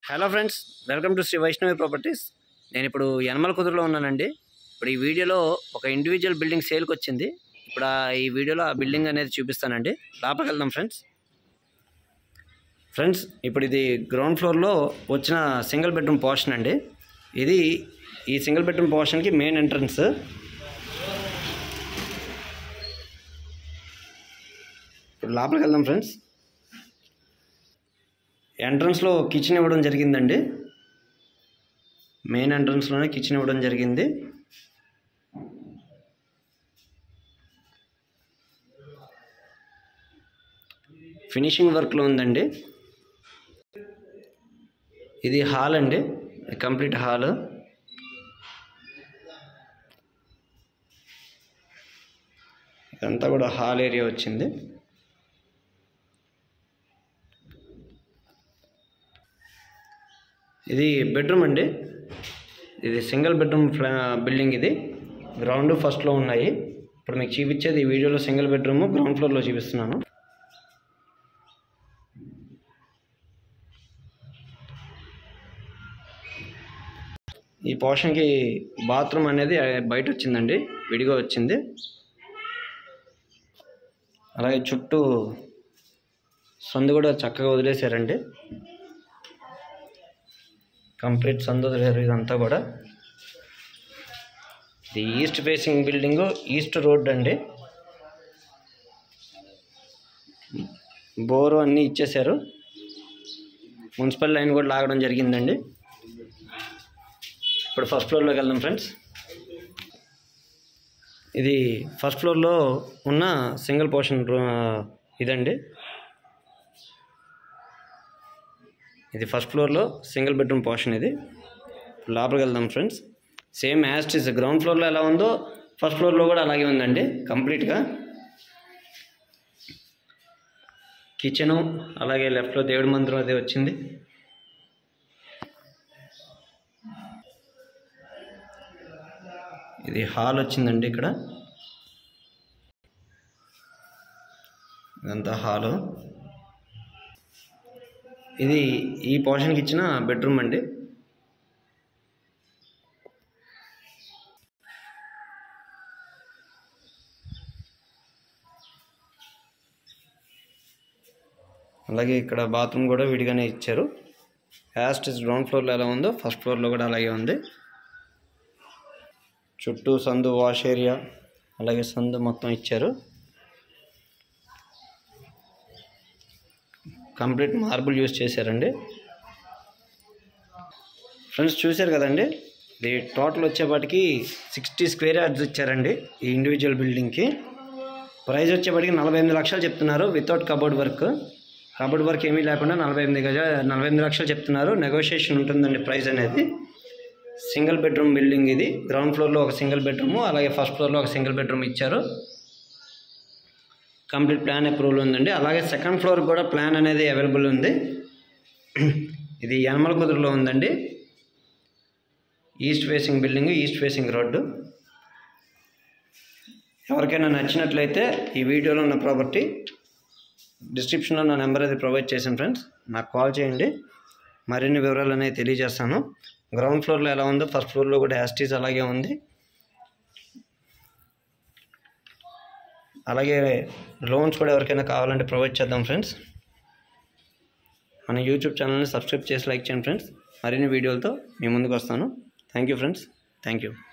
hello friends welcome to Shri Vaishnavi properties నేను ఇప్పుడు యనమల కుదురులో ఉన్నానండి ఇప్పుడు ఈ వీడియోలో ఒక ఇండివిజువల్ బిల్డింగ్ సేల్కి వచ్చింది ఇప్పుడు ఆ ఈ వీడియోలో ఆ బిల్డింగ్ అనేది చూపిస్తానండి లోపలికి వెళ్దాం ఫ్రెండ్స్ ఫ్రెండ్స్ ఇప్పుడు ఇది గ్రౌండ్ ఫ్లోర్లో వచ్చిన సింగిల్ బెడ్రూమ్ పోర్షన్ అండి ఇది ఈ సింగిల్ బెడ్రూమ్ పోర్షన్కి మెయిన్ ఎంట్రన్స్ ఇప్పుడు లోపలికి వెళ్దాం ఫ్రెండ్స్ ఎంట్రన్స్లో కిచెన్ ఇవ్వడం జరిగిందండి మెయిన్ ఎంట్రన్స్లోనే కిచెన్ ఇవ్వడం జరిగింది ఫినిషింగ్ వర్క్లో ఉందండి ఇది హాల్ అండి కంప్లీట్ హాల్ ఇదంతా కూడా హాల్ ఏరియా వచ్చింది ఇది బెడ్రూమ్ అండి ఇది సింగిల్ బెడ్రూమ్ ఫ్లా బిల్డింగ్ ఇది గ్రౌండ్ ఫస్ట్లో ఉన్నాయి ఇప్పుడు మీకు చూపించేది ఈ వీడియోలో సింగిల్ బెడ్రూమ్ గ్రౌండ్ ఫ్లోర్లో చూపిస్తున్నాను ఈ పోర్షన్కి బాత్రూమ్ అనేది బయట వచ్చిందండి విడిగా వచ్చింది అలాగే చుట్టూ సందు కూడా చక్కగా వదిలేశారండి కంప్లీట్ సందు వదిలేరు ఇదంతా కూడా ఇది east facing building east road అండి బోరు అన్నీ ఇచ్చేశారు మున్సిపల్ లైన్ కూడా లాగడం జరిగిందండి ఇప్పుడు ఫస్ట్ ఫ్లోర్లోకి వెళ్దాం ఫ్రెండ్స్ ఇది ఫస్ట్ ఫ్లోర్లో ఉన్న సింగిల్ పోర్షన్ ఇదండి ఇది ఫస్ట్ ఫ్లోర్లో సింగిల్ బెడ్రూమ్ పోర్షన్ ఇది లోపలికి వెళ్దాం ఫ్రెండ్స్ సేమ్ యాస్టిస్ గ్రౌండ్ ఫ్లోర్లో ఎలా ఉందో ఫస్ట్ ఫ్లోర్లో కూడా అలాగే ఉందండి కంప్లీట్గా కిచెను అలాగే లెఫ్ట్లో దేవుడి మందిరం అది వచ్చింది ఇది హాల్ వచ్చిందండి ఇక్కడ ఇదంతా హాలు ఇది ఈ పోర్షన్కి ఇచ్చిన బెడ్రూమ్ అండి అలాగే ఇక్కడ బాత్రూమ్ కూడా విడిగానే ఇచ్చారు యాస్ట్ గ్రౌండ్ ఫ్లోర్లో ఎలా ఉందో ఫస్ట్ ఫ్లోర్లో కూడా అలాగే ఉంది చుట్టూ సందు వాష్ ఏరియా అలాగే సందు మొత్తం ఇచ్చారు కంప్లీట్ మార్బుల్ యూస్ చేశారండి ఫ్రెండ్స్ చూశారు కదండి ఇది టోటల్ వచ్చేపాటికి సిక్స్టీ స్క్వేర్ యార్డ్స్ ఇచ్చారండి ఈ ఇండివిజువల్ బిల్డింగ్కి ప్రైస్ వచ్చేపాటికి నలభై ఎనిమిది లక్షలు చెప్తున్నారు without cupboard work cupboard work ఏమీ లేకుండా నలభై ఎనిమిది గజ నలభై ఎనిమిది లక్షలు చెప్తున్నారు నెగోషియేషన్ ఉంటుందండి ప్రైస్ అనేది సింగిల్ బెడ్రూమ్ బిల్డింగ్ ఇది గ్రౌండ్ ఫ్లోర్లో ఒక సింగిల్ బెడ్రూమ్ అలాగే ఫస్ట్ ఫ్లోర్లో ఒక సింగిల్ బెడ్రూమ్ ఇచ్చారు కంప్లీట్ ప్లాన్ అప్రూవల్ ఉందండి అలాగే సెకండ్ ఫ్లోర్ కూడా ప్లాన్ అనేది అవైలబుల్ ఉంది ఇది యనమల కుదురులో ఉందండి east facing building east facing road ఎవరికైనా నచ్చినట్లయితే ఈ వీడియోలో ఉన్న ప్రాపర్టీ డిస్క్రిప్షన్లో నా నెంబర్ అది ప్రొవైడ్ చేశాను ఫ్రెండ్స్ నాకు కాల్ చేయండి మరిన్ని వివరాలు అనేవి తెలియజేస్తాను గ్రౌండ్ ఫ్లోర్లో ఎలా ఉందో ఫస్ట్ ఫ్లోర్లో కూడా యాస్టీస్ అలాగే ఉంది అలాగే లోన్స్ కూడా ఎవరికైనా కావాలంటే ప్రొవైడ్ చేద్దాం ఫ్రెండ్స్ మన యూట్యూబ్ ఛానల్ని సబ్స్క్రైబ్ చేసి లైక్ చేయండి ఫ్రెండ్స్ మరిన్ని వీడియోలతో మీ ముందుకు వస్తాను thank you friends thank you